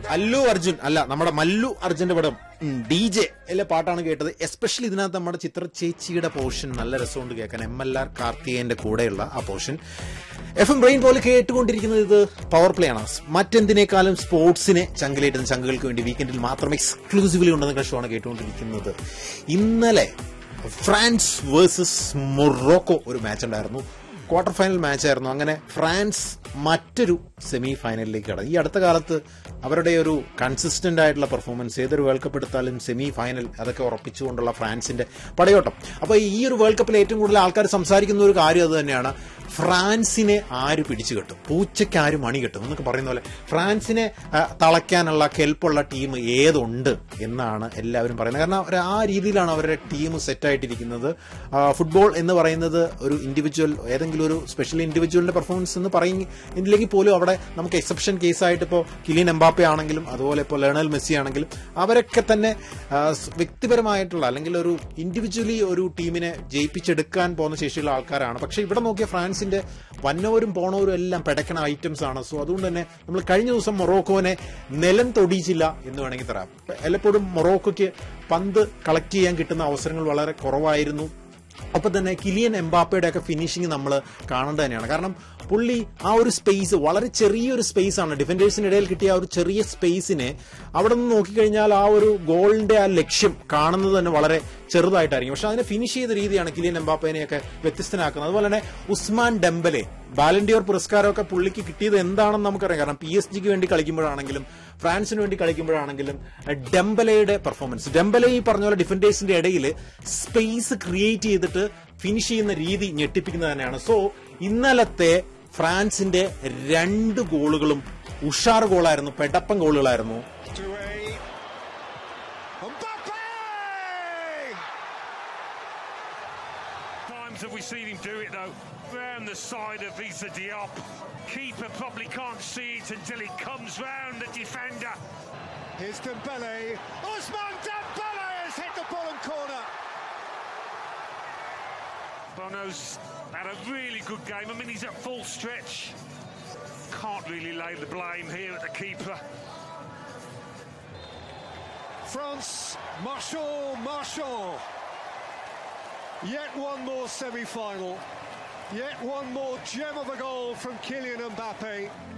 അല്ലു അർജുൻ അല്ല നമ്മുടെ മല്ലു അർജുന്റെ പടം ഡി ജെ അല്ലെ പാട്ടാണ് കേട്ടത് എസ്പെഷ്യലി ഇതിനകത്ത് നമ്മുടെ ചിത്ര ചേച്ചിയുടെ പോർഷൻ നല്ല രസമുണ്ട് കേൾക്കാൻ എം എൽ ആർ കാർത്തികേയന്റെ കൂടെയുള്ള ആ പോർഷൻ എഫ് എം ബ്രെയിൻ പോലെ കേട്ടുകൊണ്ടിരിക്കുന്നത് ഇത് പവർ പ്ലേ ആണ് മറ്റെന്തിനേക്കാളും സ്പോർട്സിനെ ചങ്കിലേറ്റുന്ന ചങ്കുകൾക്ക് വേണ്ടി വീക്കെൻഡിൽ മാത്രം എക്സ്ക്ലൂസീവ്ലി ഉണ്ടെന്ന ഷോ ആണ് കേട്ടുകൊണ്ടിരിക്കുന്നത് ഇന്നലെ ഫ്രാൻസ് വേഴ്സസ് മൊറോക്കോ ഒരു മാച്ച് ഉണ്ടായിരുന്നു ക്വാർട്ടർ ഫൈനൽ മാച്ച് ആയിരുന്നു അങ്ങനെ ഫ്രാൻസ് മറ്റൊരു സെമി ഫൈനലിലേക്ക് കടന്നു ഈ അടുത്ത കാലത്ത് അവരുടെ ഒരു കൺസിസ്റ്റന്റ് ആയിട്ടുള്ള പെർഫോമൻസ് ഏതൊരു വേൾഡ് കപ്പ് എടുത്താലും സെമി ഫൈനൽ അതൊക്കെ ഉറപ്പിച്ചുകൊണ്ടുള്ള ഫ്രാൻസിന്റെ പടയോട്ടം അപ്പോൾ ഈ ഒരു വേൾഡ് കപ്പിൽ ഏറ്റവും കൂടുതൽ ആൾക്കാർ സംസാരിക്കുന്ന ഒരു കാര്യം അത് തന്നെയാണ് ഫ്രാൻസിനെ ആര് പിടിച്ചു കെട്ടും പൂച്ചയ്ക്ക് ആര് മണി കെട്ടും എന്നൊക്കെ പറയുന്ന പോലെ ഫ്രാൻസിനെ ആ, തളയ്ക്കാനുള്ള കെൽപ്പുള്ള ടീം ഏതുണ്ട് എന്നാണ് എല്ലാവരും പറയുന്നത് കാരണം അവർ ആ രീതിയിലാണ് അവരുടെ ടീം സെറ്റായിട്ടിരിക്കുന്നത് ഫുട്ബോൾ എന്ന് പറയുന്നത് ഒരു ഇൻഡിവിജ്വൽ ഏതെങ്കിലും ഒരു സ്പെഷ്യൽ ഇൻഡിവിജ്വലിന്റെ പെർഫോമൻസ് എന്ന് പറയുന്നില്ലെങ്കിൽ പോലും അവിടെ നമുക്ക് എക്സെപ്ഷൻ കേസായിട്ട് ഇപ്പോൾ കിലിയൻ എംബാപ്പെ ആണെങ്കിലും അതുപോലെ ഇപ്പോൾ ലേണൽ മെസ്സി ആണെങ്കിലും അവരൊക്കെ തന്നെ ആ, സ് വ്യക്തിപരമായിട്ടുള്ള അല്ലെങ്കിൽ ഒരു ഇൻഡിവിജ്വലി ഒരു ടീമിനെ ജയിപ്പിച്ചെടുക്കാൻ പോകുന്ന ശേഷിയുള്ള ആൾക്കാരാണ് പക്ഷേ ഇവിടെ നോക്കിയ ഫ്രാൻസിന്റെ വന്നവരും പോണവരും എല്ലാം പിടയ്ക്കണ ഐറ്റംസ് ആണ് സോ അതുകൊണ്ട് തന്നെ നമ്മൾ കഴിഞ്ഞ ദിവസം മൊറോക്കോനെ നിലം തൊടിയിച്ചില്ല എന്ന് വേണമെങ്കിൽ തരാം എല്ലപ്പോഴും മൊറോക്കോയ്ക്ക് പന്ത് കളക്ട് ചെയ്യാൻ കിട്ടുന്ന അവസരങ്ങൾ വളരെ കുറവായിരുന്നു ഒപ്പം തന്നെ കിലിയൻ എംബാപ്പയുടെ ഒക്കെ ഫിനിഷിംഗ് നമ്മൾ കാണേണ്ടത് തന്നെയാണ് കാരണം പുള്ളി ആ ഒരു സ്പേസ് വളരെ ചെറിയൊരു സ്പേസ് ആണ് ഡിഫൻഡേഴ്സിന് ഇടയിൽ കിട്ടിയ ആ ഒരു ചെറിയ സ്പേസിനെ അവിടെ നിന്ന് നോക്കിക്കഴിഞ്ഞാൽ ആ ഒരു ഗോളിന്റെ ആ ലക്ഷ്യം കാണുന്നത് തന്നെ വളരെ ചെറുതായിട്ടായിരിക്കും പക്ഷെ അതിനെ ഫിനിഷ് ചെയ്ത രീതിയാണ് കിലിയൻ എംബാപ്പേനെയൊക്കെ വ്യത്യസ്തനാക്കുന്നത് അതുപോലെ തന്നെ ഉസ്മാൻ ഡെംബലെ ബാലൻഡിയർ പുരസ്കാരമൊക്കെ പുള്ളിക്ക് കിട്ടിയത് എന്താണെന്ന് നമുക്കറിയാം കാരണം പി എസ് ജിക്ക് വേണ്ടി കളിക്കുമ്പോഴാണെങ്കിലും ഫ്രാൻസിന് വേണ്ടി കളിക്കുമ്പോഴാണെങ്കിലും ഡെംബലയുടെ പെർഫോമൻസ് ഡെംബലെ ഈ പറഞ്ഞ പോലെ ഡിഫൻഡേഴ്സിന്റെ ഇടയിൽ സ്പേസ് ക്രിയേറ്റ് ചെയ്തിട്ട് ഫിനിഷ് ചെയ്യുന്ന രീതി ഞെട്ടിപ്പിക്കുന്നത് തന്നെയാണ് സോ ഇന്നലത്തെ ഫ്രാൻസിന്റെ രണ്ട് ഗോളുകളും ഉഷാർ ഗോളായിരുന്നു പെടപ്പൻ ഗോളുകളായിരുന്നു Doué. Mbappe! times have we seen him do it though? Round the side of Issa Diop. Keeper probably can't see it until he comes round the defender. Here's Dembele. Osman Dembele has hit the bottom corner. Bono's had a really good game. I mean, he's at full stretch. Can't really lay the blame here at the keeper. France, Marshall, Marshall. Yet one more semi-final. Yet one more gem of a goal from Kylian Mbappe.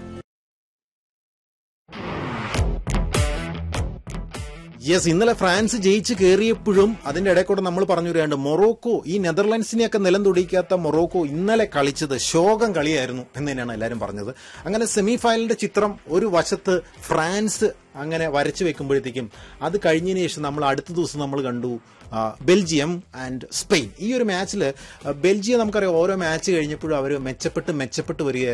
Yes ഇന്നലെ France ജയിച്ച് കയറിയപ്പോഴും അതിന്റെ ഇടയിൽ കൂടെ നമ്മൾ പറഞ്ഞു വരികയാണ് Morocco ഈ നെതർലാൻഡ്സിനെയൊക്കെ നിലം തുടിക്കാത്ത മൊറോക്കോ ഇന്നലെ കളിച്ചത് ശോകം കളിയായിരുന്നു എന്ന് തന്നെയാണ് എല്ലാവരും പറഞ്ഞത് അങ്ങനെ സെമി ഫൈനലിന്റെ ചിത്രം ഒരു വശത്ത് ഫ്രാൻസ് അങ്ങനെ വരച്ചു വെക്കുമ്പോഴത്തേക്കും അത് കഴിഞ്ഞതിന് ശേഷം നമ്മൾ അടുത്ത ദിവസം നമ്മൾ കണ്ടു ആ, ബെൽജിയം ആൻഡ് സ്പെയിൻ ഈ ഒരു മാച്ചിൽ ബെൽജിയം നമുക്കറിയാം ഓരോ മാച്ച് കഴിഞ്ഞപ്പോഴും അവർ മെച്ചപ്പെട്ട് മെച്ചപ്പെട്ട് വരികയായിരുന്നു